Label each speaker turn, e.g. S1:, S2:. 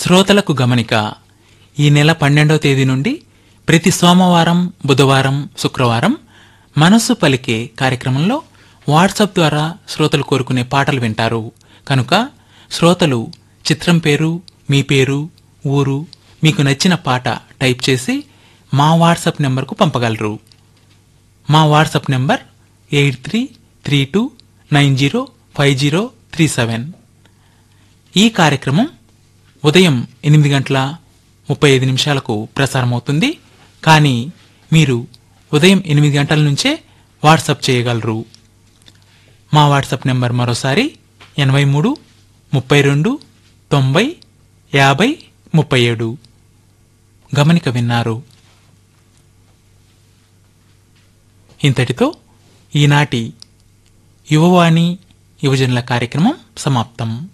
S1: శ్రోతలకు గమనిక ఈ నెల పన్నెండవ తేదీ నుండి ప్రతి సోమవారం బుధవారం శుక్రవారం మనస్సు పలికే కార్యక్రమంలో వాట్సాప్ ద్వారా శ్రోతలు కోరుకునే పాటలు వింటారు కనుక శ్రోతలు చిత్రం పేరు మీ పేరు ఊరు మీకు నచ్చిన పాట టైప్ చేసి మా వాట్సాప్ నెంబర్కు పంపగలరు మా WhatsApp number eight three three two nine zero five zero three seven ఈ కార్యక్రమం ఉదయం ఎనిమిది గంటల ముప్పై ఐదు నిమిషాలకు ప్రసారమవుతుంది కానీ మీరు ఉదయం ఎనిమిది గంటల నుంచే వాట్సాప్ చేయగలరు మా వాట్సాప్ నెంబర్ మరోసారి ఎనభై మూడు ముప్పై రెండు తొంభై యాభై ముప్పై ఏడు గమనిక విన్నారు ఇంతటితో ఈనాటి యువవాణి యువజనుల కార్యక్రమం సమాప్తం